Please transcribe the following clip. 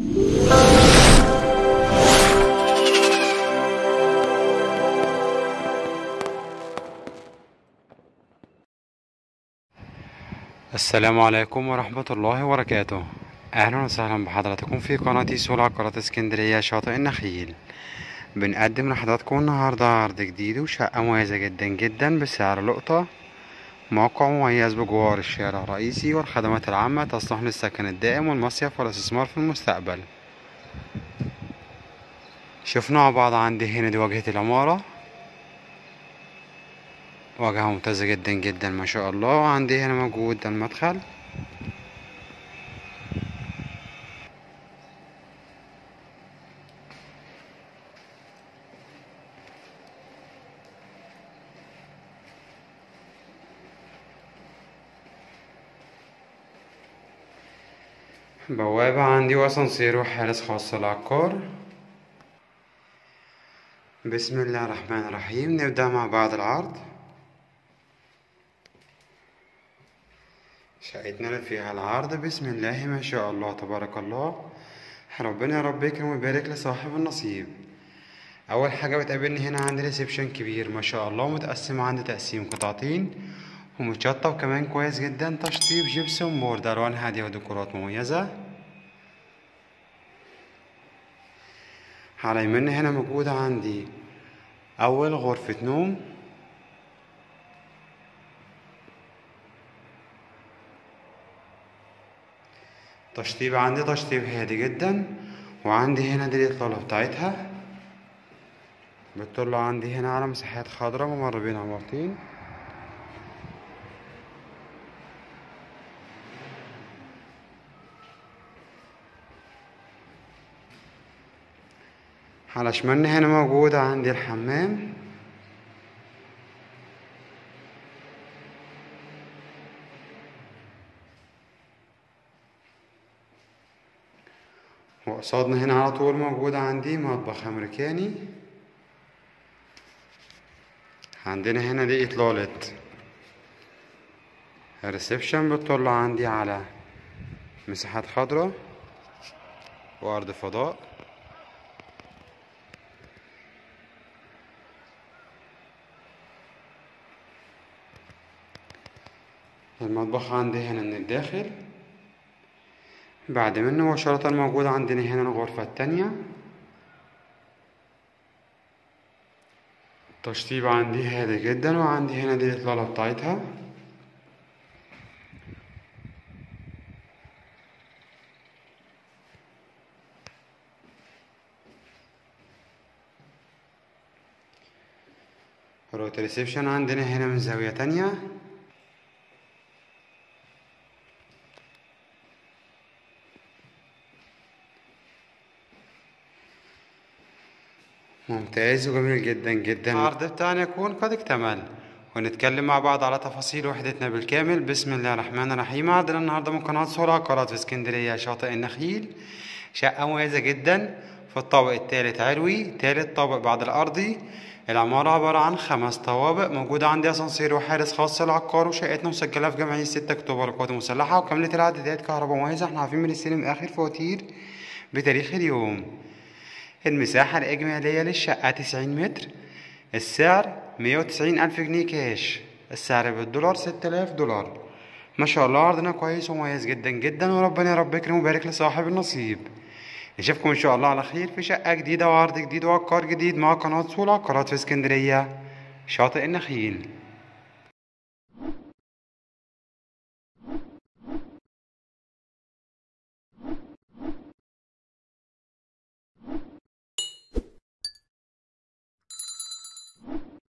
السلام عليكم ورحمة الله وبركاته أهلا وسهلا بحضراتكم في قناة سول عقارات اسكندرية شاطئ النخيل بنقدم لحضراتكم النهاردة عرض جديد وشقة مميزة جدا جدا بسعر لقطة موقع مميز بجوار الشارع الرئيسي والخدمات العامة تصلح للسكن الدائم والمصيف والاستثمار في المستقبل شفنا مع بعض عندي هنا دي واجهة العمارة واجهة ممتازة جدا جدا ما شاء الله وعندي هنا موجود المدخل بوابة عندي واسانسير وحارس خاص للعقار بسم الله الرحمن الرحيم نبدأ مع بعض العرض شقتنا اللي فيها العرض بسم الله ما شاء الله تبارك الله ربنا يا رب يكرم ويبارك لصاحب النصيب اول حاجه بتقابلني هنا عندي ريسبشن كبير ما شاء الله متقسم عندي تقسيم قطعتين ومتشطب كمان كويس جدا تشطيب جبسون بورد الوان هاديه وديكورات مميزه على يمين هنا موجودة عندي أول غرفة نوم تشطيب عندي تشطيب هادي جدا وعندي هنا دي الإطلالة بتاعتها بتطل عندي هنا على مساحات خضراء ممر بين عمارتين على شمالنا هنا موجودة عندي الحمام وقصادنا هنا على طول موجود عندي مطبخ أمريكاني عندنا هنا دي إطلالة الريسبشن بتطل عندي على مساحات خضراء وأرض فضاء المطبخ عندي هنا من الداخل بعد منه مباشرة موجود عندنا هنا الغرفة التانية تشطيب عندي هادي جدا وعندي هنا دي الإطلالة بتاعتها روت ريسبشن عندنا هنا من زاوية تانية ممتاز وجميل جدا جدا العرض بتاعنا يكون قد اكتمل ونتكلم مع بعض على تفاصيل وحدتنا بالكامل بسم الله الرحمن الرحيم عرضنا النهارده من قناة صورة عقارات في اسكندرية شاطئ النخيل شقة مميزة جدا في الطابق الثالث علوي ثالث طابق بعد الأرضي العمارة عبارة عن خمس طوابق موجودة عندي أسانسير وحارس خاص للعقار وشقتنا مسجلة في جمعية ستة أكتوبر القوات المسلحة وكاملة العدادات كهرباء مميزة احنا عارفين بنستلم آخر فواتير بتاريخ اليوم المساحة الإجمالية للشقة تسعين متر السعر مية وتسعين ألف جنيه كاش السعر بالدولار ستة آلاف دولار ما شاء الله عرضنا كويس ومميز جدا جدا وربنا يا رب يكرم ويبارك لصاحب النصيب نشوفكم إن شاء الله على خير في شقة جديدة وعرض جديد وعقار جديد مع قناة سولا عقارات في اسكندرية شاطئ النخيل